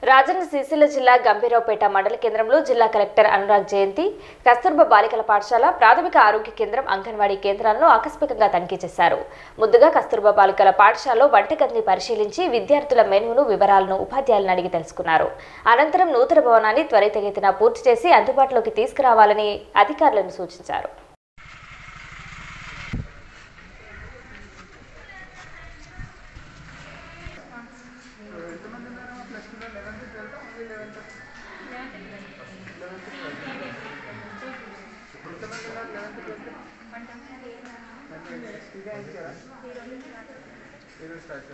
రాజన్న సిరిసిల్ల జిల్లా గంభీరావుపేట మండల కేంద్రంలో జిల్లా కలెక్టర్ అనురాగ్ జయంతి కస్తూర్బా బాలికల పాఠశాల ప్రాథమిక ఆరోగ్య కేంద్రం అంగన్వాడీ కేంద్రాలను ఆకస్మికంగా తనిఖీ చేశారు ముందుగా కస్తూర్బా బాలికల పాఠశాలలో వంటగదిని పరిశీలించి విద్యార్థుల మెనును వివరాలను ఉపాధ్యాయులను అడిగి తెలుసుకున్నారు అనంతరం నూతన భవనాన్ని త్వరితగతిన పూర్తి చేసి అందుబాటులోకి తీసుకురావాలని అధికారులను సూచించారు ఎంతమంది ఉన్నారు ప్లస్ టూలో eleventh twelfth only eleventh eleventh ఎంతమంది ఉన్నారు లెవెన్త్ ట్వెల్త్ ఇదే అయింది కదా ఈరోజు స్టార్ట్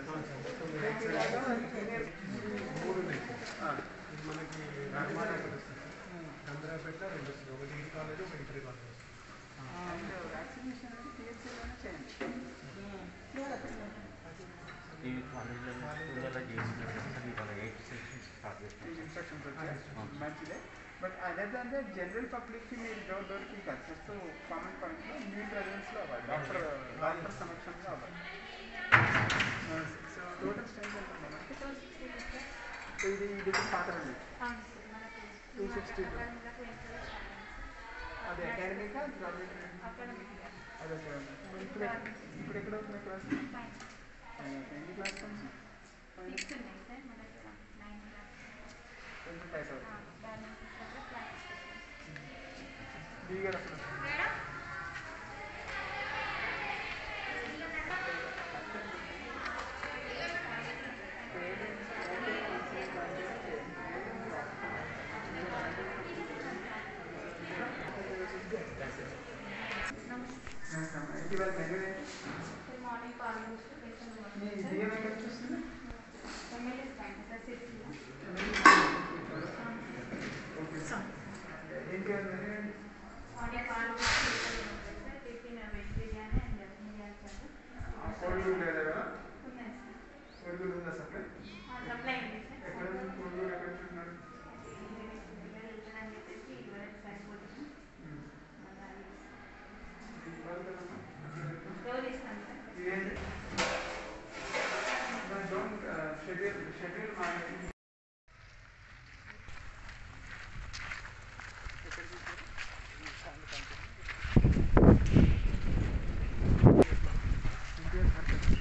మూడు ఉన్నాయి సార్. ఇది మనకి నర్మాల ఒకటి వస్తుంది సార్. చంద్రాపేట రెండు వస్తుంది ఒకటి డిగ్రీ కాలేజ్ ఒక ఇంటర్ కాలేజ్ వస్తుంది. అండ్ వ్యాక్సినేషన్ అనేది పిహెచ్సిలోనే చేయండి ఈ కాలేజీలో స్కూళ్ళలో చేసినట్టు అది మన ఎయిట్ సెక్షన్ స్టార్ట్ చేస్తాం ఈ ఇన్స్ట్రక్షన్స్ వచ్చాయి మంచిదే but other than they general పబ్లిక్కి మీరు డోర్ డోర్కి కాదు జస్ట్ కామన్ పాయింట్లో మీ ప్రజెన్స్లో అవ్వాలి డాక్టర్ డాక్టర్ సమక్షంలో అవ్వాలి సో టోటల్ స్ట్రెంత్ ఎంత మనకి సో ఇది ఇది పాత టూ సిక్స్టీ అదే అకాడమిక్ అదే సార్ ఇప్పుడు ఎక్కడ- ఇప్పుడు ఎక్కడ అవుతుంది క్లాస్ ఎన్ని క్లాస్ కొంచెం కొంచెం టైట్ అవుతుంది దిగారు అసలు ఇవాళ మెనూ ఏంటి మీ బియ్యం ఎక్కడ చూస్తుంది ఓకే ఏంటి ఇవాళ మెనూ ఏంటి ఆ కోడిగుడ్డు లేదా కదా కోడిగుడ్డు ఉందా సప్లై ఎక్కడ ఉంది కోడిగుడ్డు ఎక్కడ ఉంటున్నారు ఇవ్వాలి కదమ్మా ఇదేంటి డోంట్ షెడ్యూల్ షెడ్యూల్ మానేది ఎక్కడ చూసారు ఇండియన్ హర్కత్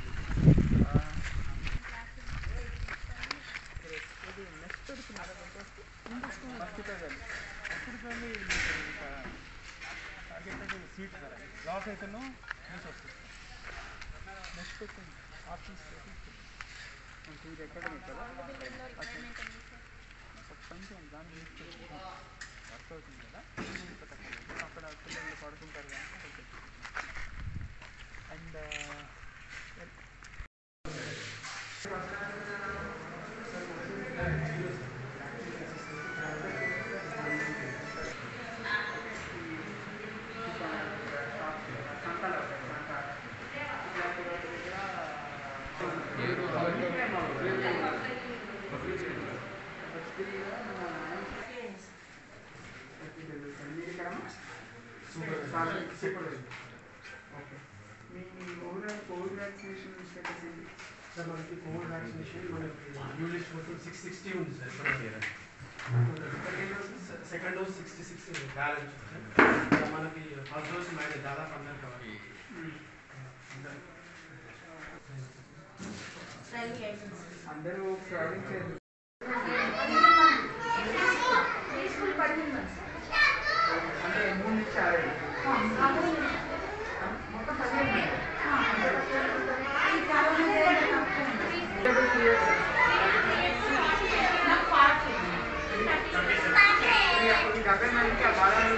ఇది నెక్స్ట్ పెడుతున్నారా మర్చిపోయాలి అప్పుడు కానీ మీకు ఇంకా టార్గెటెడ్ సీట్ లాస్ అయితేనో న్యూస్ వస్తుంది నెక్స్ట్ పెట్టండి ఆఫీస్ అంటే ఇది ఎక్కడ కదా కొంచెం దాని గురించి వర్క్ అవుతుంది కదా అక్కడ పిల్లలు పడుకుంటారు కానీ అండ్ మీ ఓవరాల్ కోవిడ్ వ్యాక్సినేషన్ స్టేటస్ ఏంటి సార్ మనకి కోవిడ్ వ్యాక్సినేషన్ మనకి న్యూ లిస్ట్ మొత్తం సిక్స్ సిక్స్టీ ఉంది sir second dose second dose sixty six balance ఉంది సార్ మనకి ఫస్ట్ డోస్ మైనస్ దాదాపు అందరు కవర్ అందరూ ట్రావెలింగ్ చేయరు అంటే మూడు నుంచి ఆరేడు ఈ గగనానికి ఆ బాగా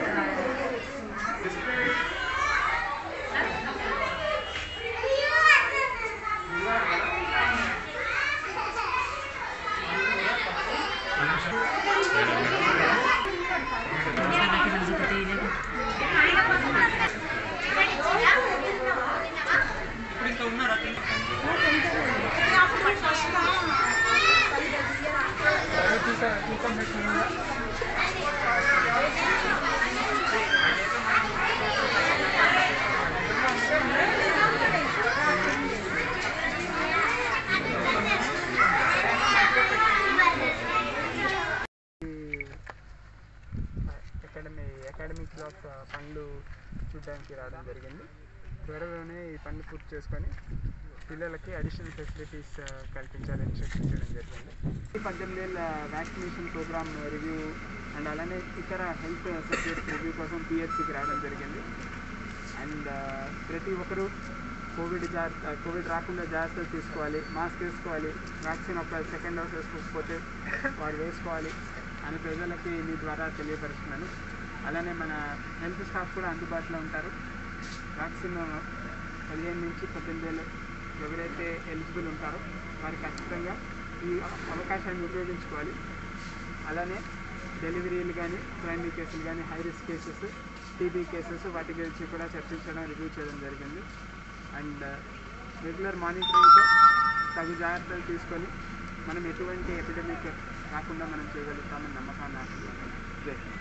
పనులు చూడడానికి రావడం జరిగింది త్వరలోనే ఈ పనులు పూర్తి చేసుకొని పిల్లలకి అడిషనల్ ఫెసిలిటీస్ కల్పించాలని సూచించడం జరిగింది ఈ పద్దెనిమిది ఏళ్ళ వ్యాక్సినేషన్ ప్రోగ్రామ్ రివ్యూ అండ్ అలానే ఇతర హెల్త్ సర్టిఫికేట్స్ రివ్యూ కోసం పిహెచ్సికి రావడం జరిగింది అండ్ ప్రతి ఒక్కరూ కోవిడ్ జాగ్రత్త కోవిడ్ రాకుండా జాగ్రత్తలు తీసుకోవాలి మాస్క్ వేసుకోవాలి వ్యాక్సిన్ ఒక సెకండ్ డోస్ వేసుకోకపోతే వాడు వేసుకోవాలి అని ప్రజలకి మీ ద్వారా తెలియపరుస్తున్నాను అలానే మన హెల్త్ స్టాఫ్ కూడా అందుబాటులో ఉంటారు వ్యాక్సిన్ పదిహేను నుంచి పద్దెనిమిది ఏళ్ళు ఎవరైతే ఎలిజిబుల్ ఉంటారో వారు ఖచ్చితంగా ఈ అవకాశాన్ని ఉపయోగించుకోవాలి అలానే డెలివరీలు కానీ ప్రైమరీ కేసులు కానీ high risk cases TB cases వాటి గురించి కూడా చర్చించడం రివ్యూ చేయడం జరిగింది అండ్ రెగ్యులర్ మానిటరింగ్తో తగు జాగ్రత్తలు తీసుకొని మనం ఎటువంటి ఎపిడమిక్ రాకుండా మనం చేయగలుగుతామని నమ్మకాన్ని ఆశిస్తున్నాను జై హింద్.